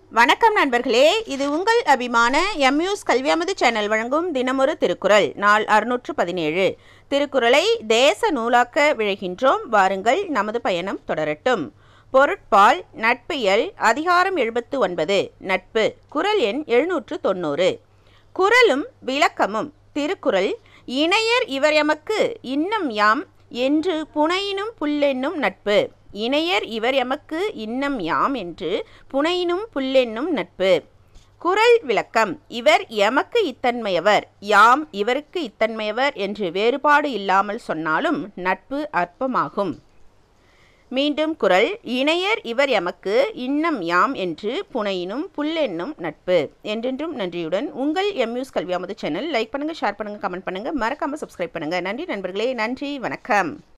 வணக்கம் நண்பர்களே இது உங்கள் அபிமான எம்யூஸ் கல்வியமது சேனல் வழங்கும் தினமொரு திருக்குறள் நாள் அறுநூற்று பதினேழு திருக்குறளை தேச நூலாக்க விழைகின்றோம் வாருங்கள் நமது பயணம் தொடரட்டும் பொருட்பால் நட்பியல் அதிகாரம் எழுபத்து ஒன்பது நட்பு குறள் எண் எழுநூற்று தொண்ணூறு குறளும் விளக்கமும் திருக்குறள் இணையர் இவர் எமக்கு இன்னம் யாம் என்று புனையினும் புல்லென்னும் நட்பு இணையர் இவர் எமக்கு இன்னம் யாம் என்று புனையினும் புல்லென்னும் நட்பு குறள் விளக்கம் இவர் எமக்கு இத்தன்மையவர் யாம் இவருக்கு இத்தன்மையவர் என்று வேறுபாடு இல்லாமல் சொன்னாலும் நட்பு அற்பமாகும் மீண்டும் குறள் இணையர் இவர் எமக்கு இன்னம் யாம் என்று புனையினும் புல்லென்னும் நட்பு என்றென்றும் நன்றியுடன் உங்கள் எம்யூஸ் கல்வியாமது சேனல் லைக் பண்ணுங்க ஷேர் பண்ணுங்க கமெண்ட் பண்ணுங்க மறக்காம சப்ஸ்கிரைப் பண்ணுங்க நன்றி நண்பர்களே நன்றி வணக்கம்